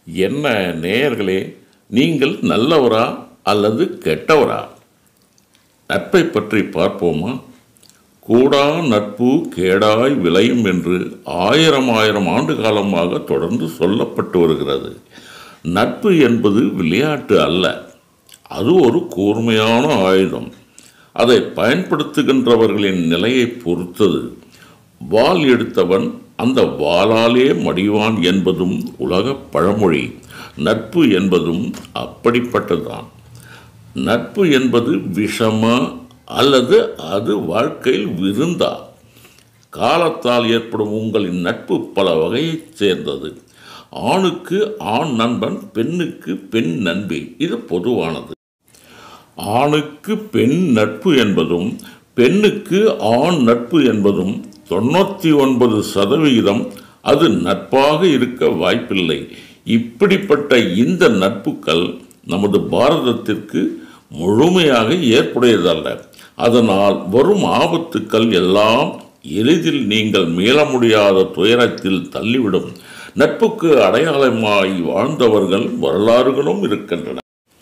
என்ன நேயர்களே நீங்கள் நல்லவரா அல்லது கெட்டவரா நட்பை பற்றி பார்ப்போமா கூடா நட்பு கேடாய் விளையும் என்று ஆயிரம் ஆயிரம் ஆண்டு காலமாக தொடர்ந்து சொல்லப்பட்டு வருகிறது நட்பு என்பது விளையாட்டு அல்ல அது ஒரு கூர்மையான ஆயுதம் அதை பயன்படுத்துகின்றவர்களின் நிலையை பொறுத்தது வாள் எடுத்தவன் அந்த வாளாலே மடிவான் என்பதும் உலக பழமொழி நட்பு என்பதும் அப்படிப்பட்டதுதான் நட்பு என்பது விஷமா அல்லது அது வாழ்க்கையில் விருந்தா காலத்தால் ஏற்படும் உங்களின் நட்பு பல வகையைச் சேர்ந்தது ஆணுக்கு ஆண் நண்பன் பெண்ணுக்கு பெண் நண்பி இது பொதுவானது ஆணுக்கு பெண் நட்பு என்பதும் பெண்ணுக்கு ஆண் நட்பு என்பதும் தொண்ணூற்றி ஒன்பது சதவிகிதம் அது நட்பாக இருக்க வாய்ப்பில்லை இப்படிப்பட்ட இந்த நட்புகள் நமது பாரதத்திற்கு முழுமையாக ஏற்புடையதல்ல அதனால் வரும் ஆபத்துக்கள் எல்லாம் எளிதில் நீங்கள் மீள முடியாத துயரத்தில் தள்ளிவிடும் நட்புக்கு அடையாளமாய் வாழ்ந்தவர்கள் வரலாறுகளும் இருக்கின்றன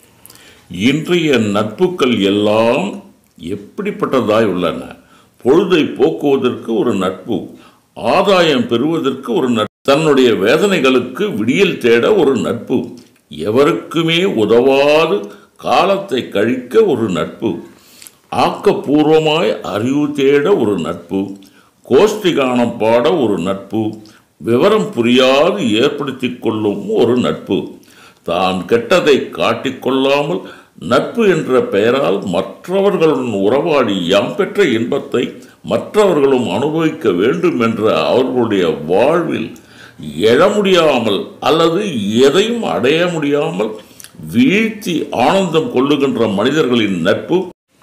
இன்றைய நட்புகள் எல்லாம் எப்படிப்பட்டதாய் உள்ளன பொழுதை போக்குவதற்கு ஒரு நட்பு ஆதாயம் பெறுவதற்கு ஒரு நட்பு தன்னுடைய வேதனைகளுக்கு விடியல் தேட ஒரு நட்பு எவருக்குமே உதவாது காலத்தை கழிக்க ஒரு நட்பு ஆக்கப்பூர்வமாய் அறிவு தேட ஒரு நட்பு கோஷ்டி கானம் பாட ஒரு நட்பு விவரம் புரியாது ஏற்படுத்தி கொள்ளும் ஒரு நட்பு தான் கெட்டதை காட்டிக்கொள்ளாமல் நட்பு என்ற பெயரால் மற்றவர்களுடன் உறவாடி யாம் பெற்ற இன்பத்தை மற்றவர்களும் அனுபவிக்க வேண்டும் என்ற அவர்களுடைய வாழ்வில் எழ முடியாமல் அல்லது எதையும் அடைய முடியாமல் வீழ்த்தி ஆனந்தம் கொள்ளுகின்ற மனிதர்களின் நட்பு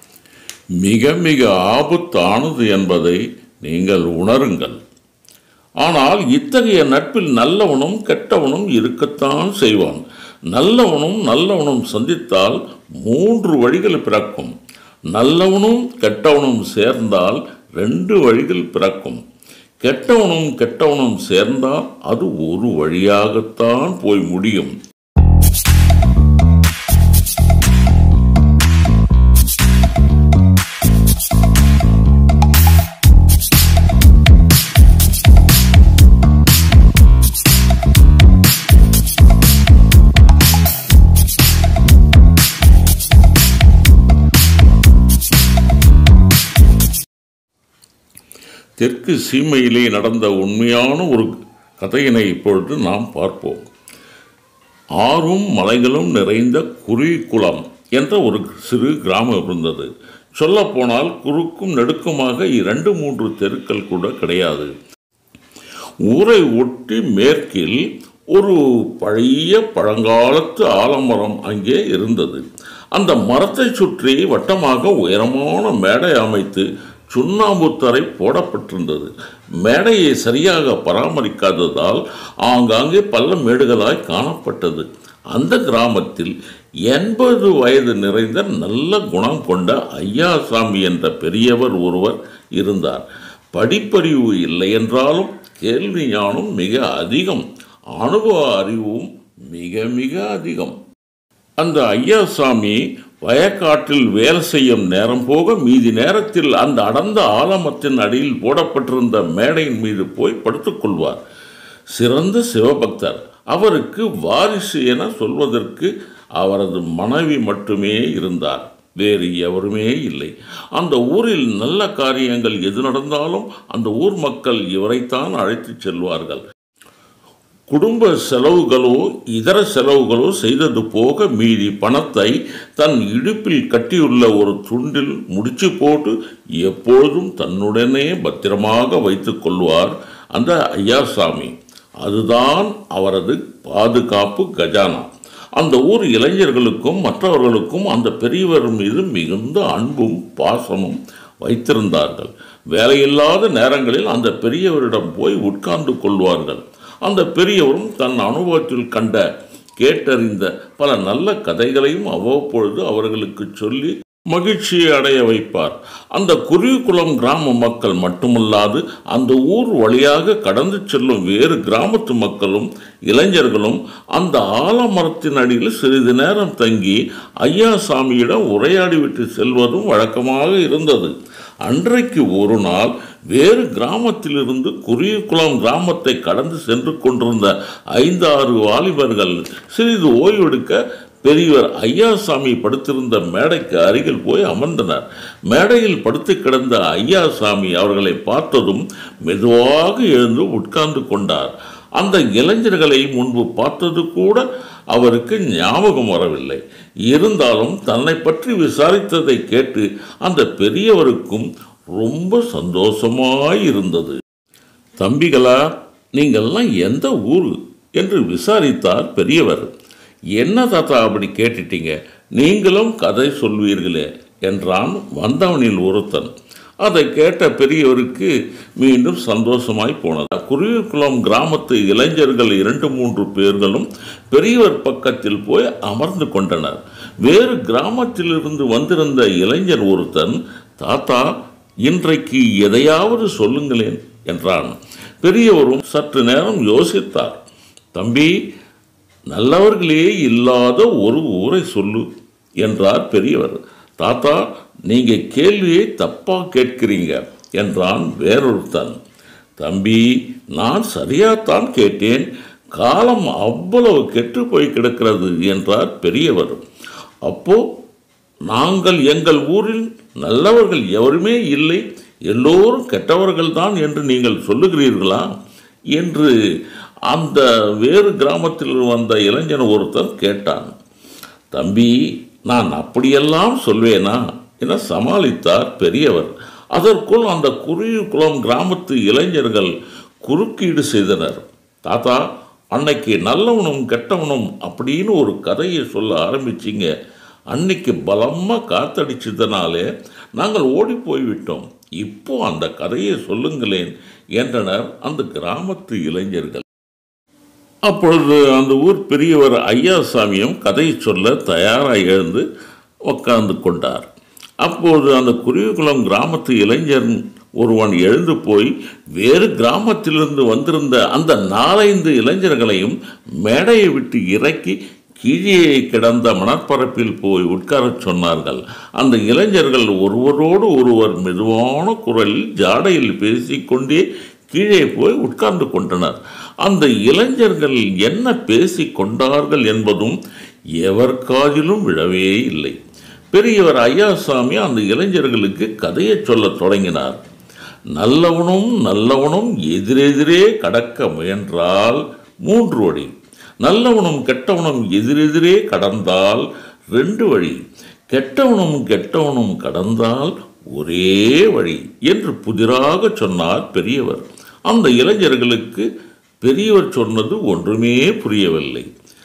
மிக மிக ஆபத்தானது என்பதை நீங்கள் உணருங்கள் ஆனால் இத்தகைய நட்பில் நல்லவனும் கெட்டவனும் இருக்கத்தான் செய்வான் நல்லவனும் நல்லவனும் சந்தித்தால் மூன்று வழிகள் பிறக்கும் நல்லவனும் கெட்டவனும் சேர்ந்தால் ரெண்டு வழிகள் பிறக்கும் கெட்டவனும் கெட்டவனும் சேர்ந்தால் அது ஒரு வழியாகத்தான் போய் முடியும் தெற்கு சீமையிலே நடந்த உண்மையான ஒரு கதையினை இப்பொழுது நாம் பார்ப்போம் ஆறும் மலைகளும் நிறைந்த குருவிக்குளம் என்ற ஒரு சிறு கிராமம் இருந்தது சொல்லப்போனால் குறுக்கும் நெடுக்குமாக இரண்டு மூன்று தெருக்கள் கூட கிடையாது ஊரை ஒட்டி மேற்கில் ஒரு பழைய பழங்காலத்து ஆலமரம் அங்கே இருந்தது அந்த மரத்தை சுற்றி வட்டமாக உயரமான மேடை அமைத்து சுண்ணாம்பு தரை போடப்பட்டிருந்தது மேடையை சரியாக பராமரிக்காததால் ஆங்காங்கே பள்ள மேடுகளாய் காணப்பட்டது அந்த கிராமத்தில் எண்பது வயது நிறைந்த நல்ல குணம் கொண்ட ஐயாசாமி என்ற பெரியவர் ஒருவர் இருந்தார் படிப்பறிவு இல்லை என்றாலும் கேள்வி ஞானம் மிக அதிகம் அனுபவ அறிவும் மிக மிக அதிகம் அந்த ஐயாசாமி வயக்காட்டில் வேலை செய்யும் நேரம் போக மீதி நேரத்தில் அந்த அடர்ந்த ஆலமத்தின் அடியில் போடப்பட்டிருந்த மேடையின் மீது போய் படுத்துக்கொள்வார் சிறந்த சிவபக்தர் அவருக்கு வாரிசு என சொல்வதற்கு அவரது மனைவி மட்டுமே இருந்தார் வேறு எவருமே இல்லை அந்த ஊரில் நல்ல காரியங்கள் எது நடந்தாலும் அந்த ஊர் மக்கள் இவரைத்தான் அழைத்துச் செல்வார்கள் குடும்ப செலவுகளோ இதர செலவுகளோ செய்தது போக மீதி பணத்தை தன் இடுப்பில் கட்டியுள்ள ஒரு துண்டில் முடிச்சு போட்டு எப்பொழுதும் தன்னுடனே பத்திரமாக வைத்துக் கொள்வார் அந்த ஐயாசாமி அதுதான் அவரது பாதுகாப்பு கஜானா அந்த ஊர் இளைஞர்களுக்கும் மற்றவர்களுக்கும் அந்த பெரியவர் மீது மிகுந்த அன்பும் பாசமும் வைத்திருந்தார்கள் வேலையில்லாத நேரங்களில் அந்த பெரியவரிடம் போய் உட்கார்ந்து கொள்வார்கள் அந்த பெரியவரும் தன் அனுபவத்தில் கண்ட கேட்டறிந்த பல நல்ல கதைகளையும் அவ்வப்பொழுது அவர்களுக்கு சொல்லி மகிழ்ச்சி அடைய வைப்பார் அந்த குருவிக்குளம் கிராம மக்கள் மட்டுமல்லாது அந்த ஊர் வழியாக கடந்து செல்லும் வேறு கிராமத்து மக்களும் இளைஞர்களும் அந்த ஆலமரத்தின் அடியில் சிறிது நேரம் தங்கி ஐயா சாமியிடம் உரையாடிவிட்டு செல்வதும் வழக்கமாக இருந்தது அன்றைக்கு ஒரு நாள் வேறு கிராமத்திலிருந்து குருவிக்குளம் கிராமத்தை கடந்து சென்று கொண்டிருந்த ஐந்து ஆறு வாலிபர்கள் சிறிது ஓய்வெடுக்க பெரியவர் ஐயாசாமி படுத்திருந்த மேடைக்கு அருகில் போய் அமர்ந்தனர் மேடையில் படுத்து கிடந்த ஐயாசாமி அவர்களை பார்த்ததும் மெதுவாக எழுந்து உட்கார்ந்து கொண்டார் அந்த இளைஞர்களை முன்பு பார்த்தது கூட அவருக்கு ஞாபகம் வரவில்லை இருந்தாலும் தன்னை பற்றி விசாரித்ததை கேட்டு அந்த பெரியவருக்கும் ரொம்ப சந்தோஷமாய் இருந்தது தம்பிகளா நீங்கள்லாம் எந்த ஊர் என்று விசாரித்தார் பெரியவர் என்ன தாத்தா அப்படி கேட்டுட்டீங்க நீங்களும் கதை சொல்வீர்களே என்றான் வந்தவனில் ஒருத்தன் அதை கேட்ட பெரியவருக்கு மீண்டும் சந்தோஷமாய் போனது குருவிக்குளம் கிராமத்து இளைஞர்கள் இரண்டு மூன்று பேர்களும் பெரியவர் பக்கத்தில் போய் அமர்ந்து கொண்டனர் வேறு கிராமத்திலிருந்து வந்திருந்த இளைஞர் ஒருத்தன் தாத்தா இன்றைக்கு எதையாவது சொல்லுங்களேன் என்றான் பெரியவரும் சற்று நேரம் யோசித்தார் தம்பி நல்லவர்களே இல்லாத ஒரு ஊரை சொல்லு என்றார் பெரியவர் தாத்தா நீங்க கேள்வியை தப்பா கேட்கிறீங்க என்றான் வேறொருத்தன் தம்பி நான் சரியாத்தான் கேட்டேன் காலம் அவ்வளவு கெட்டு போய் கிடக்கிறது என்றார் பெரியவர் அப்போ நாங்கள் எங்கள் ஊரில் நல்லவர்கள் எவருமே இல்லை எல்லோரும் கெட்டவர்கள்தான் என்று நீங்கள் சொல்லுகிறீர்களா என்று அந்த வேறு கிராமத்தில் வந்த இளைஞன் ஒருத்தன் கேட்டான் தம்பி நான் அப்படியெல்லாம் சொல்வேனா என சமாளித்தார் பெரியவர் அதற்குள் அந்த குருவிக்குளம் கிராமத்து இளைஞர்கள் குறுக்கீடு செய்தனர் தாத்தா அன்னைக்கு நல்லவனும் கெட்டவனும் அப்படின்னு ஒரு கதையை சொல்ல ஆரம்பிச்சிங்க அன்னைக்கு பலமாக காத்தடிச்சதுனாலே நாங்கள் ஓடி போய்விட்டோம் இப்போ அந்த கதையை சொல்லுங்களேன் என்றனர் அந்த கிராமத்து இளைஞர்கள் அப்பொழுது அந்த ஊர் பெரியவர் ஐயாசாமியும் கதை சொல்ல தயாராக எழுந்து உட்கார்ந்து கொண்டார் அப்போது அந்த குருவிக்குளம் கிராமத்து இளைஞர் ஒருவன் எழுந்து போய் வேறு கிராமத்திலிருந்து வந்திருந்த அந்த நாலைந்து இளைஞர்களையும் மேடையை விட்டு இறக்கி கீழே கிடந்த மணற்பரப்பில் போய் உட்காரச் சொன்னார்கள் அந்த இளைஞர்கள் ஒருவரோடு ஒருவர் மெதுவான குரலில் ஜாடையில் பேசிக்கொண்டே கீழே போய் உட்கார்ந்து கொண்டனர் அந்த இளைஞர்கள் என்ன பேசிக் கொண்டார்கள் என்பதும் எவர் காதிலும் விழவே இல்லை பெரியவர் ஐயாசாமி அந்த இளைஞர்களுக்கு கதையை சொல்லத் தொடங்கினார் நல்லவனும் நல்லவனும் எதிரெதிரே கடக்க முயன்றால் மூன்று வழி நல்லவனும் கெட்டவனும் எதிரெதிரே கடந்தால் ரெண்டு வழி கெட்டவனும் கெட்டவனும் கடந்தால் ஒரே வழி என்று புதிராக சொன்னார் பெரியவர் அந்த இளைஞர்களுக்கு பெரியவர் சொன்னது ஒன்றுமே புரியவில்லை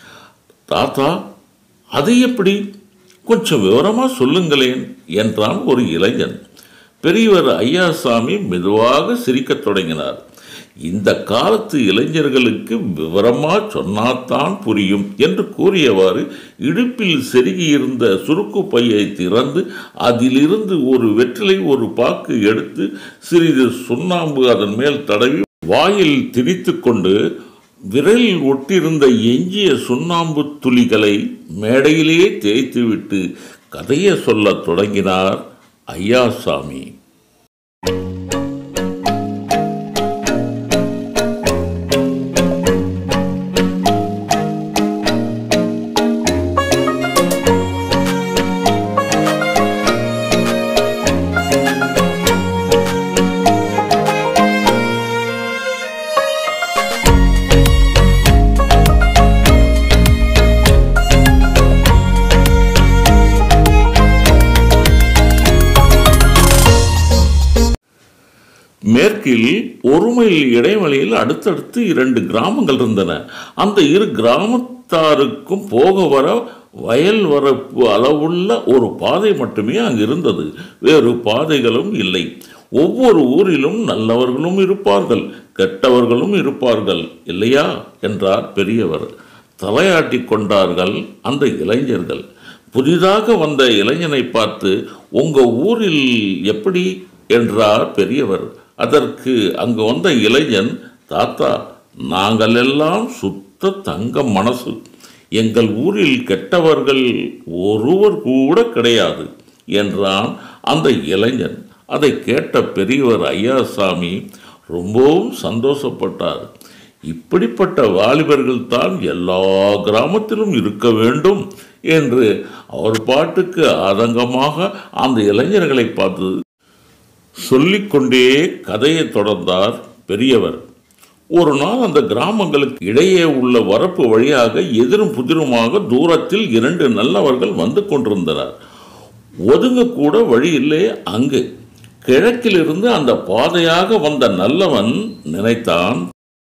தாத்தா அது எப்படி கொஞ்சம் விவரமா சொல்லுங்களேன் என்றான் ஒரு இளைஞன் பெரியவர் ஐயாசாமி மெதுவாக சிரிக்கத் தொடங்கினார் இந்த காலத்து இளைஞர்களுக்கு விவரமா சொன்னாத்தான் புரியும் என்று கூறியவாறு இடுப்பில் செருகியிருந்த சுருக்கு பையை திறந்து அதிலிருந்து ஒரு வெற்றிலை ஒரு பாக்கு எடுத்து சிறிது சுண்ணாம்பு அதன் மேல் தடவி வாயில் திரித்து கொண்டு விரலில் ஒட்டியிருந்த எஞ்சிய சுண்ணாம்பு துளிகளை மேடையிலே தேய்த்துவிட்டு கதையை சொல்லத் தொடங்கினார் ஐயாசாமி மேற்கில் ஒரு மைல் இடைவெளியில் அடுத்தடுத்து இரண்டு கிராமங்கள் இருந்தன அந்த இரு கிராமத்தாருக்கும் போக வர வயல் வரப்பு அளவுள்ள ஒரு பாதை மட்டுமே அங்கு இருந்தது வேறு பாதைகளும் இல்லை ஒவ்வொரு ஊரிலும் நல்லவர்களும் இருப்பார்கள் கெட்டவர்களும் இருப்பார்கள் இல்லையா என்றார் பெரியவர் தலையாட்டி கொண்டார்கள் அந்த இளைஞர்கள் புதிதாக வந்த இளைஞனை பார்த்து உங்க ஊரில் எப்படி என்றார் பெரியவர் அதற்கு அங்கு வந்த இளைஞன் தாத்தா நாங்கள் எல்லாம் சுத்த தங்க மனசு எங்கள் ஊரில் கெட்டவர்கள் ஒருவர் கூட கிடையாது என்றான் அந்த இளைஞன் அதை கேட்ட பெரியவர் ஐயாசாமி ரொம்பவும் சந்தோஷப்பட்டார் இப்படிப்பட்ட வாலிபர்கள் தான் எல்லா கிராமத்திலும் இருக்க வேண்டும் என்று அவர் பாட்டுக்கு ஆதங்கமாக அந்த இளைஞர்களை பார்த்து சொல்லிக்கொண்டே கதையை தொடர்ந்தார் பெரியவர் ஒரு நாள் அந்த கிராமங்களுக்கு இடையே உள்ள வரப்பு வழியாக எதிரும் புதிருமாக தூரத்தில் இரண்டு நல்லவர்கள் வந்து கொண்டிருந்தனர் ஒதுங்க கூட வழி இல்லை அங்கு கிழக்கிலிருந்து அந்த பாதையாக வந்த நல்லவன் நினைத்தான்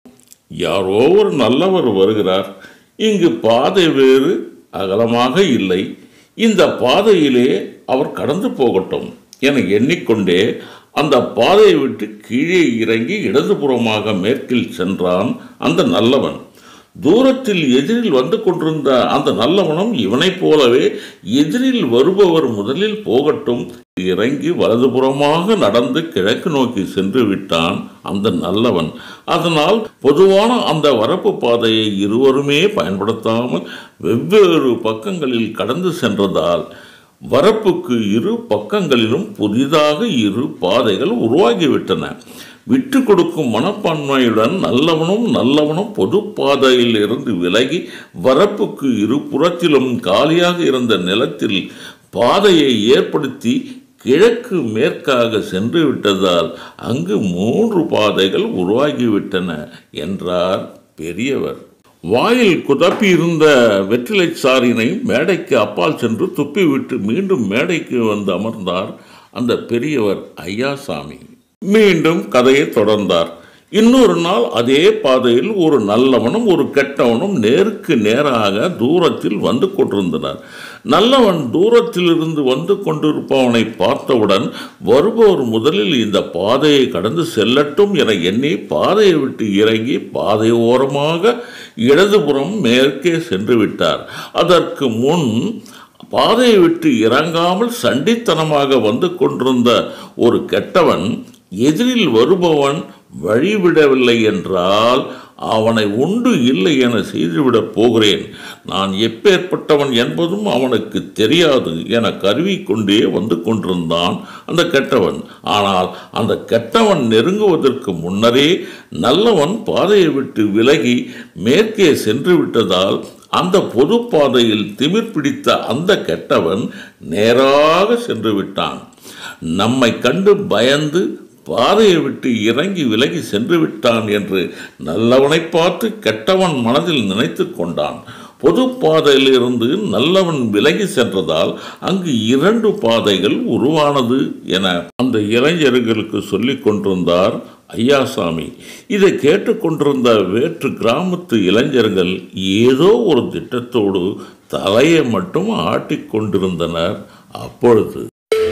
யாரோ ஒரு நல்லவர் வருகிறார் இங்கு பாதை வேறு அகலமாக இல்லை இந்த பாதையிலே அவர் கடந்து போகட்டும் என எண்ணிக்கொண்டே அந்த பாதையை விட்டு கீழே இறங்கி இடதுபுறமாக மேற்கில் சென்றான் அந்த நல்லவன் தூரத்தில் எதிரில் வந்து கொண்டிருந்த அந்த நல்லவனும் இவனைப் போலவே எதிரில் வருபவர் முதலில் போகட்டும் இறங்கி வலதுபுறமாக நடந்து கிழக்கு நோக்கி சென்று விட்டான் அந்த நல்லவன் அதனால் பொதுவான அந்த வரப்பு பாதையை இருவருமே பயன்படுத்தாமல் வெவ்வேறு பக்கங்களில் கடந்து சென்றதால் வரப்புக்கு இரு பக்கங்களிலும் புதிதாக இரு பாதைகள் உருவாகிவிட்டன விட்டு கொடுக்கும் மனப்பான்மையுடன் நல்லவனும் நல்லவனும் பொது பாதையில் இருந்து விலகி வரப்புக்கு இரு புறத்திலும் காலியாக இருந்த நிலத்தில் பாதையை ஏற்படுத்தி கிழக்கு மேற்காக சென்று விட்டதால் அங்கு மூன்று பாதைகள் உருவாகிவிட்டன என்றார் பெரியவர் வாயில் குதப்பி இருந்த வெற்றிலை சாரினை மேடைக்கு அப்பால் சென்று துப்பிவிட்டு மீண்டும் மேடைக்கு வந்து அமர்ந்தார் அந்த பெரியவர் ஐயாசாமி மீண்டும் கதையை தொடர்ந்தார் இன்னொரு நாள் அதே பாதையில் ஒரு நல்லவனும் ஒரு கெட்டவனும் நேருக்கு நேராக தூரத்தில் வந்து கொண்டிருந்தனர் நல்லவன் தூரத்திலிருந்து வந்து கொண்டிருப்பவனை பார்த்தவுடன் வருபவர் முதலில் இந்த பாதையை கடந்து செல்லட்டும் என எண்ணி பாதையை விட்டு இறங்கி பாதை ஓரமாக இடதுபுறம் மேற்கே சென்று விட்டார் அதற்கு முன் பாதையை விட்டு இறங்காமல் சண்டித்தனமாக வந்து கொண்டிருந்த ஒரு கெட்டவன் எதிரில் வருபவன் வழிவிடவில்லை என்றால் அவனை உண்டு இல்லை என செய்துவிடப் போகிறேன் நான் எப்பேற்பட்டவன் என்பதும் அவனுக்கு தெரியாது என கருவி கொண்டே வந்து கொண்டிருந்தான் அந்த கெட்டவன் ஆனால் அந்த கெட்டவன் நெருங்குவதற்கு முன்னரே நல்லவன் பாதையை விட்டு விலகி மேற்கே சென்று விட்டதால் அந்த பொது பாதையில் திமிர் பிடித்த அந்த கெட்டவன் நேராக சென்று விட்டான் நம்மை கண்டு பயந்து பாதையை விட்டு இறங்கி விலகி சென்று விட்டான் என்று நல்லவனை பார்த்து கெட்டவன் மனதில் நினைத்து கொண்டான் பொது பாதையிலிருந்து நல்லவன் விலகி சென்றதால் அங்கு இரண்டு பாதைகள் உருவானது என அந்த இளைஞர்களுக்கு சொல்லிக் கொண்டிருந்தார் ஐயாசாமி இதை கேட்டுக்கொண்டிருந்த வேற்று கிராமத்து இளைஞர்கள் ஏதோ ஒரு திட்டத்தோடு தலையை மட்டும் ஆட்டிக்கொண்டிருந்தனர் அப்பொழுது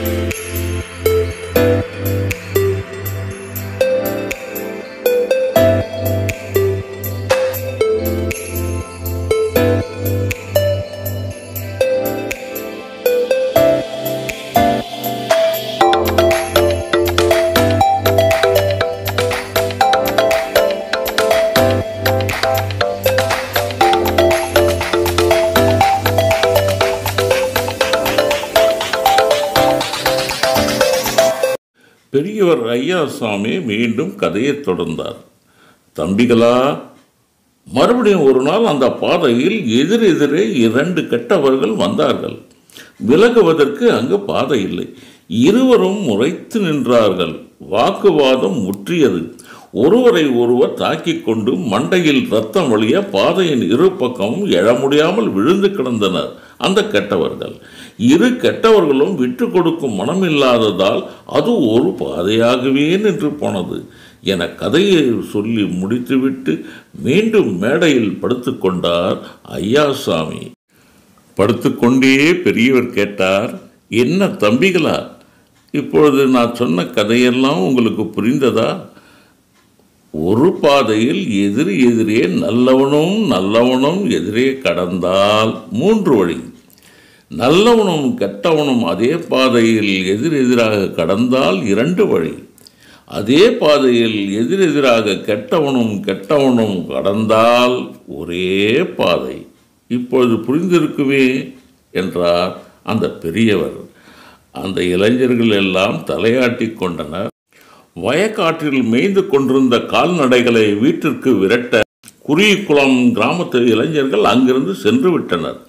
பெரியவர் ஐயாசாமி மீண்டும் கதையை தொடர்ந்தார் தம்பிகளா மறுபடியும் ஒரு நாள் அந்த பாதையில் எதிரெதிரே இரண்டு கெட்டவர்கள் வந்தார்கள் விலகுவதற்கு அங்கு பாதை இல்லை இருவரும் முறைத்து நின்றார்கள் வாக்குவாதம் முற்றியது ஒருவரை ஒருவர் தாக்கிக் கொண்டு மண்டையில் ரத்தம் வழிய பாதையின் இரு பக்கமும் எழ முடியாமல் விழுந்து கிடந்தனர் அந்த கெட்டவர்கள் இரு கெட்டவர்களும் விட்டு கொடுக்கும் மனமில்லாததால் அது ஒரு பாதையாகவே நின்று போனது என கதையை சொல்லி முடித்துவிட்டு மீண்டும் மேடையில் படுத்துக்கொண்டார் ஐயாசாமி படுத்துக்கொண்டே பெரியவர் கேட்டார் என்ன தம்பிகளா இப்பொழுது நான் சொன்ன கதையெல்லாம் உங்களுக்கு புரிந்ததா ஒரு பாதையில் எதிர் எதிரே நல்லவனும் நல்லவனும் எதிரே கடந்தால் மூன்று வழி நல்லவனும் கெட்டவனும் அதே பாதையில் எதிரெதிராக கடந்தால் இரண்டு வழி அதே பாதையில் எதிரெதிராக கெட்டவனும் கெட்டவனும் கடந்தால் ஒரே பாதை இப்பொழுது புரிந்திருக்குமே என்றார் அந்த பெரியவர் அந்த இளைஞர்கள் எல்லாம் தலையாட்டிக் கொண்டனர் வயக்காற்றில் மேய்ந்து கொண்டிருந்த கால்நடைகளை வீட்டிற்கு விரட்ட குருவிக்குளம் கிராமத்து இளைஞர்கள் அங்கிருந்து சென்று விட்டனர்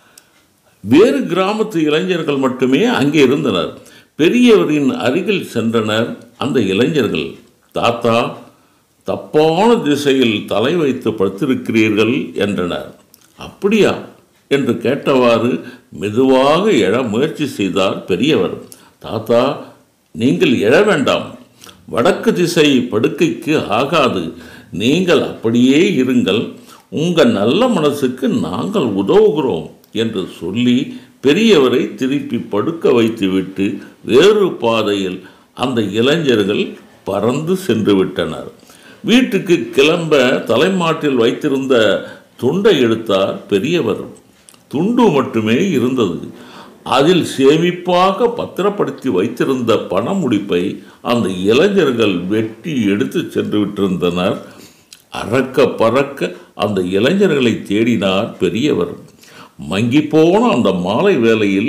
வேறு கிராமத்து இளைஞர்கள் மட்டுமே அங்கே இருந்தனர் பெரியவரின் அருகில் சென்றனர் அந்த இளைஞர்கள் தாத்தா தப்பான திசையில் தலை வைத்து படுத்திருக்கிறீர்கள் என்றனர் அப்படியா என்று கேட்டவாறு மெதுவாக எழ முயற்சி செய்தார் பெரியவர் தாத்தா நீங்கள் எழ வேண்டாம் வடக்கு திசை படுக்கைக்கு ஆகாது நீங்கள் அப்படியே இருங்கள் உங்கள் நல்ல மனசுக்கு நாங்கள் உதவுகிறோம் என்று சொல்லி பெரியவரை திருப்பி படுக்க வைத்துவிட்டு வேறு பாதையில் அந்த இளைஞர்கள் பறந்து சென்று விட்டனர் வீட்டுக்கு கிளம்ப தலைமாட்டில் வைத்திருந்த துண்டை எடுத்தார் பெரியவர் துண்டு மட்டுமே இருந்தது அதில் சேமிப்பாக பத்திரப்படுத்தி வைத்திருந்த பண முடிப்பை அந்த இளைஞர்கள் வெட்டி எடுத்து சென்று விட்டிருந்தனர் அறக்க பறக்க அந்த இளைஞர்களை தேடினார் பெரியவர் மங்கி போன அந்த மாலை வேளையில்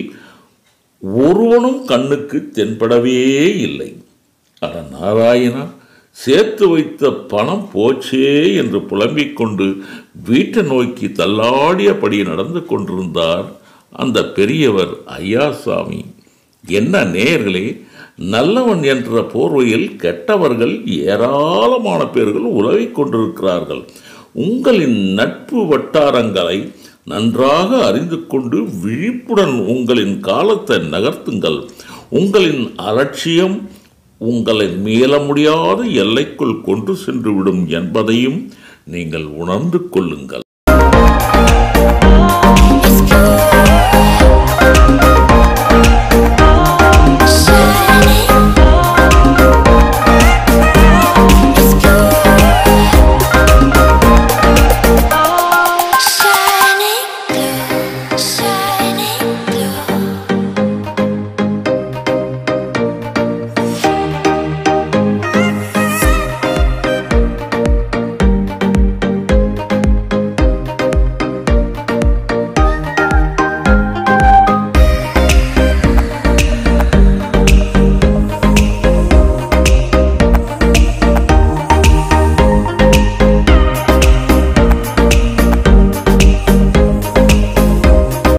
ஒருவனும் கண்ணுக்கு தென்படவே இல்லை அட நாராயணா சேர்த்து வைத்த பணம் போச்சே என்று புலம்பிக் கொண்டு வீட்டை நோக்கி தள்ளாடியபடி நடந்து கொண்டிருந்தார் அந்த பெரியவர் ஐயாசாமி என்ன நேயர்களே நல்லவன் என்ற போர்வையில் கெட்டவர்கள் ஏராளமான பேர்கள் உலவிக் கொண்டிருக்கிறார்கள் உங்களின் நட்பு வட்டாரங்களை நன்றாக அறிந்து கொண்டு விழிப்புடன் உங்களின் காலத்தை நகர்த்துங்கள் உங்களின் அலட்சியம் உங்களை மீள முடியாத எல்லைக்குள் கொண்டு சென்று விடும் என்பதையும் நீங்கள் உணர்ந்து கொள்ளுங்கள்